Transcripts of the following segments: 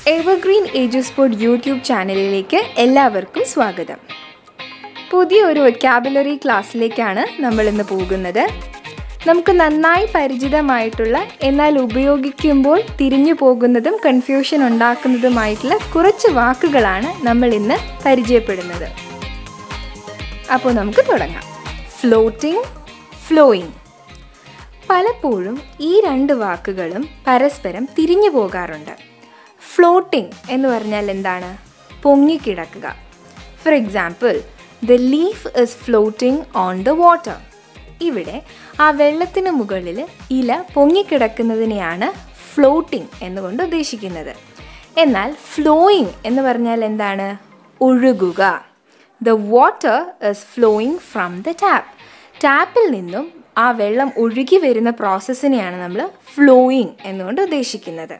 evergreen age sport YouTube ചാനലിലേക്ക് എല്ലാവർക്കും സ്വാഗതം പുതിയൊരു വൊക്കാബുലറി ക്ലാസ്സിലേക്കാണ് നമ്മൾ ഇന്ന് പോകുന്നത് നമുക്ക് നന്നായി പരിചിതമായിട്ടുള്ള എന്നാൽ ഉപയോഗിക്കുമ്പോൾ തിരിഞ്ഞു പോകുന്നതും കൺഫ്യൂഷൻ ഉണ്ടാക്കുന്നതുമായിട്ടുള്ള കുറച്ച് വാക്കുകളാണ് നമ്മൾ ഇന്ന് പരിചയപ്പെടുന്നത് അപ്പോൾ നമുക്ക് തുടങ്ങാം ഫ്ലോട്ടിംഗ് ഫ്ലോയിങ് പലപ്പോഴും ഈ രണ്ട് വാക്കുകളും പരസ്പരം തിരിഞ്ഞു പോകാറുണ്ട് ഫ്ലോട്ടിംഗ് എന്ന് പറഞ്ഞാൽ എന്താണ് പൊങ്ങിക്കിടക്കുക for example the leaf is floating on the water ഇവിടെ ആ വെള്ളത്തിന് മുകളിൽ ഇല പൊങ്ങിക്കിടക്കുന്നതിനെയാണ് ഫ്ലോട്ടിംഗ് എന്നുകൊണ്ട് ഉദ്ദേശിക്കുന്നത് എന്നാൽ ഫ്ലോയിങ് എന്ന് പറഞ്ഞാൽ എന്താണ് ഒഴുകുക the water is flowing from the tap ടാപ്പിൽ നിന്നും ആ വെള്ളം ഒഴുകി വരുന്ന പ്രോസസ്സിനെയാണ് നമ്മൾ ഫ്ലോയിങ് എന്നുകൊണ്ട് ഉദ്ദേശിക്കുന്നത്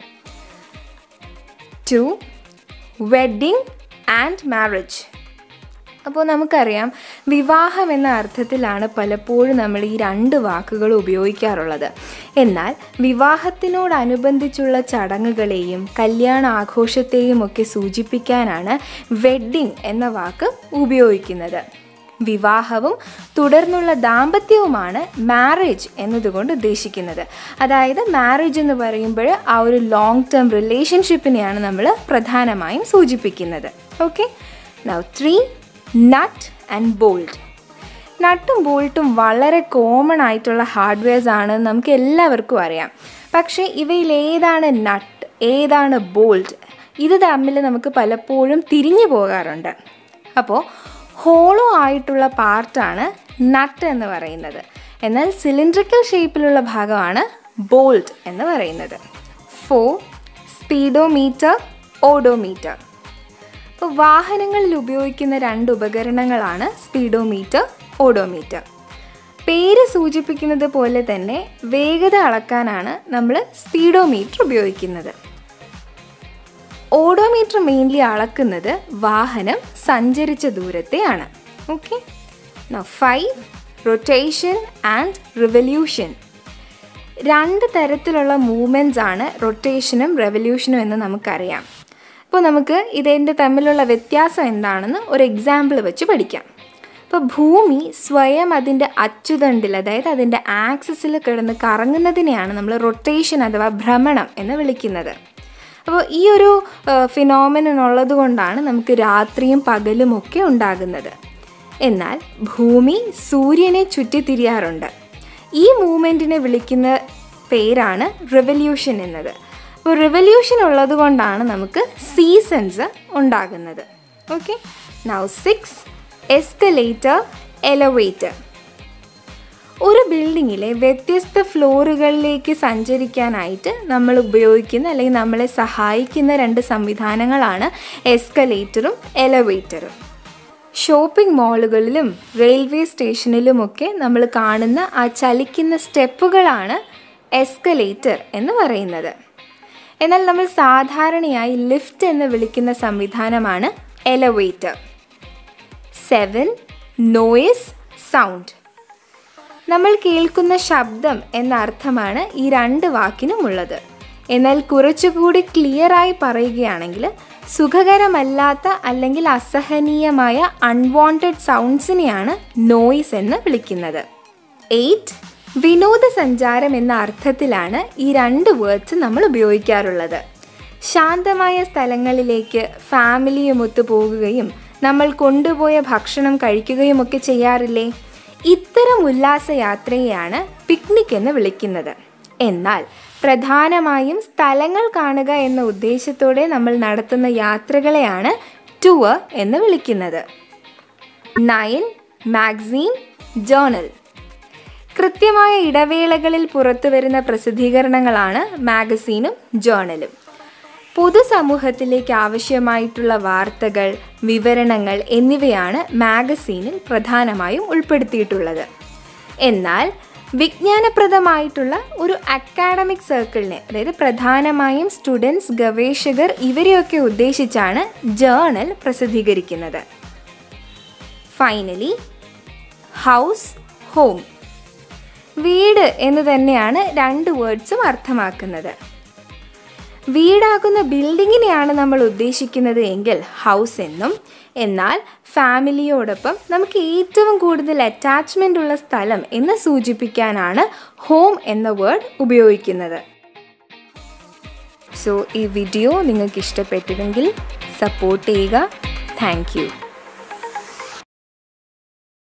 ടു വെഡ്ഡിങ് ആൻഡ് മാരേജ് അപ്പോൾ നമുക്കറിയാം വിവാഹം എന്ന അർത്ഥത്തിലാണ് പലപ്പോഴും നമ്മൾ ഈ രണ്ട് വാക്കുകൾ ഉപയോഗിക്കാറുള്ളത് എന്നാൽ വിവാഹത്തിനോടനുബന്ധിച്ചുള്ള ചടങ്ങുകളെയും കല്യാണ ആഘോഷത്തെയും ഒക്കെ സൂചിപ്പിക്കാനാണ് വെഡ്ഡിങ് എന്ന വാക്ക് ഉപയോഗിക്കുന്നത് വിവാഹവും തുടർന്നുള്ള ദാമ്പത്യവുമാണ് മാരേജ് എന്നതുകൊണ്ട് ഉദ്ദേശിക്കുന്നത് അതായത് മാരേജ് എന്ന് പറയുമ്പോൾ ആ ഒരു ലോങ് ടേം റിലേഷൻഷിപ്പിനെയാണ് നമ്മൾ പ്രധാനമായും സൂചിപ്പിക്കുന്നത് okay now three nut and bolt നട്ടും ബോൾട്ടും വളരെ കോമൺ ആയിട്ടുള്ള ഹാർഡ്വെയർസ് ആണ് നമുക്ക് എല്ലാവർക്കും അറിയാം പക്ഷേ ഇവയിൽ ഏതാണ് നട്ട് ഏതാണ് ബോൾട്ട് ഇത് തമ്മിൽ നമുക്ക് പലപ്പോഴും തിരിഞ്ഞു പോകാറുണ്ട് അപ്പോൾ ഹോളോ ആയിട്ടുള്ള പാർട്ടാണ് നട്ട് എന്ന് പറയുന്നത് എന്നാൽ സിലിണ്ട്രിക്കൽ ഷേപ്പിലുള്ള ഭാഗമാണ് ബോൾട്ട് എന്ന് പറയുന്നത് ഫോർ സ്പീഡോമീറ്റർ ഓഡോമീറ്റർ അപ്പോൾ വാഹനങ്ങളിൽ ഉപയോഗിക്കുന്ന രണ്ട് ഉപകരണങ്ങളാണ് സ്പീഡോമീറ്റർ ഓഡോമീറ്റർ പേര് സൂചിപ്പിക്കുന്നത് പോലെ തന്നെ വേഗത അളക്കാനാണ് നമ്മൾ സ്പീഡോമീറ്റർ ഉപയോഗിക്കുന്നത് ഓഡോമീറ്റർ മെയിൻലി അളക്കുന്നത് വാഹനം സഞ്ചരിച്ച ദൂരത്തെയാണ് okay five rotation and revolution രണ്ട് തരത്തിലുള്ള മൂവ്മെൻറ്റ്സ് ആണ് റൊട്ടേഷനും റെവല്യൂഷനും എന്ന് നമുക്കറിയാം അപ്പോൾ നമുക്ക് ഇതിൻ്റെ തമ്മിലുള്ള വ്യത്യാസം എന്താണെന്ന് ഒരു എക്സാമ്പിൾ വെച്ച് പഠിക്കാം അപ്പോൾ ഭൂമി സ്വയം അതിൻ്റെ അച്ചുതണ്ടിൽ അതായത് അതിൻ്റെ ആക്സിസിൽ കിടന്ന് കറങ്ങുന്നതിനെയാണ് നമ്മൾ റൊട്ടേഷൻ അഥവാ ഭ്രമണം എന്ന് വിളിക്കുന്നത് അപ്പോൾ ഈ ഒരു ഫിനോമിനൻ ഉള്ളത് കൊണ്ടാണ് നമുക്ക് രാത്രിയും പകലും ഒക്കെ ഉണ്ടാകുന്നത് എന്നാൽ ഭൂമി സൂര്യനെ ചുറ്റിത്തിരിയാറുണ്ട് ഈ മൂവ്മെൻറ്റിനെ വിളിക്കുന്ന പേരാണ് റിവല്യൂഷൻ എന്നത് അപ്പോൾ റിവല്യൂഷൻ ഉള്ളത് കൊണ്ടാണ് നമുക്ക് സീസൺസ് ഉണ്ടാകുന്നത് okay now six escalator elevator ഒരു ബിൽഡിങ്ങിലെ വ്യത്യസ്ത ഫ്ലോറുകളിലേക്ക് സഞ്ചരിക്കാനായിട്ട് നമ്മൾ ഉപയോഗിക്കുന്ന അല്ലെങ്കിൽ നമ്മളെ സഹായിക്കുന്ന രണ്ട് സംവിധാനങ്ങളാണ് എസ്കലേറ്ററും എലവേറ്ററും ഷോപ്പിംഗ് മാളുകളിലും റെയിൽവേ സ്റ്റേഷനിലുമൊക്കെ നമ്മൾ കാണുന്ന ആ ചലിക്കുന്ന സ്റ്റെപ്പുകളാണ് എസ്കലേറ്റർ എന്ന് പറയുന്നത് എന്നാൽ നമ്മൾ സാധാരണയായി ലിഫ്റ്റ് എന്ന് വിളിക്കുന്ന സംവിധാനമാണ് എലവേറ്റർ സെവൻ നോയിസ് സൗണ്ട് നമ്മൾ കേൾക്കുന്ന ശബ്ദം എന്ന അർത്ഥമാണ് ഈ രണ്ട് വാക്കിനും ഉള്ളത് എന്നാൽ കുറച്ചുകൂടി ക്ലിയറായി പറയുകയാണെങ്കിൽ സുഖകരമല്ലാത്ത അല്ലെങ്കിൽ അസഹനീയമായ അൺവാണ്ടഡ് സൗണ്ട്സിനെയാണ് നോയിസ് എന്ന് വിളിക്കുന്നത് എയ്റ്റ് വിനോദസഞ്ചാരം എന്ന അർത്ഥത്തിലാണ് ഈ രണ്ട് വേർഡ്സ് നമ്മൾ ഉപയോഗിക്കാറുള്ളത് ശാന്തമായ സ്ഥലങ്ങളിലേക്ക് ഫാമിലിയുമൊത്ത് പോകുകയും നമ്മൾ കൊണ്ടുപോയ ഭക്ഷണം കഴിക്കുകയും ഒക്കെ ചെയ്യാറില്ലേ ഇത്തരം ഉല്ലാസയാത്രയെയാണ് പിക്നിക് എന്ന് വിളിക്കുന്നത് എന്നാൽ പ്രധാനമായും സ്ഥലങ്ങൾ കാണുക എന്ന ഉദ്ദേശത്തോടെ നമ്മൾ നടത്തുന്ന യാത്രകളെയാണ് ടൂർ എന്ന് വിളിക്കുന്നത് നയൻ മാഗസീൻ ജേണൽ കൃത്യമായ ഇടവേളകളിൽ പുറത്തു വരുന്ന പ്രസിദ്ധീകരണങ്ങളാണ് മാഗസീനും ജേണലും പൊതുസമൂഹത്തിലേക്ക് ആവശ്യമായിട്ടുള്ള വാർത്തകൾ വിവരണങ്ങൾ എന്നിവയാണ് മാഗസീനിൽ പ്രധാനമായും ഉൾപ്പെടുത്തിയിട്ടുള്ളത് എന്നാൽ വിജ്ഞാനപ്രദമായിട്ടുള്ള ഒരു അക്കാഡമിക് സർക്കിളിനെ അതായത് പ്രധാനമായും സ്റ്റുഡൻസ് ഗവേഷകർ ഇവരെയൊക്കെ ഉദ്ദേശിച്ചാണ് ജേണൽ പ്രസിദ്ധീകരിക്കുന്നത് ഫൈനലി ഹൗസ് ഹോം വീട് എന്ന് തന്നെയാണ് രണ്ട് വേർഡ്സും അർത്ഥമാക്കുന്നത് വീടാകുന്ന ബിൽഡിങ്ങിനെയാണ് നമ്മൾ ഉദ്ദേശിക്കുന്നത് എങ്കിൽ ഹൗസ് എന്നും എന്നാൽ ഫാമിലിയോടൊപ്പം നമുക്ക് ഏറ്റവും കൂടുതൽ അറ്റാച്ച്മെൻ്റ് ഉള്ള സ്ഥലം എന്ന് സൂചിപ്പിക്കാനാണ് ഹോം എന്ന വേർഡ് ഉപയോഗിക്കുന്നത് സോ ഈ വീഡിയോ നിങ്ങൾക്ക് ഇഷ്ടപ്പെട്ടെങ്കിൽ സപ്പോർട്ട് ചെയ്യുക താങ്ക് യു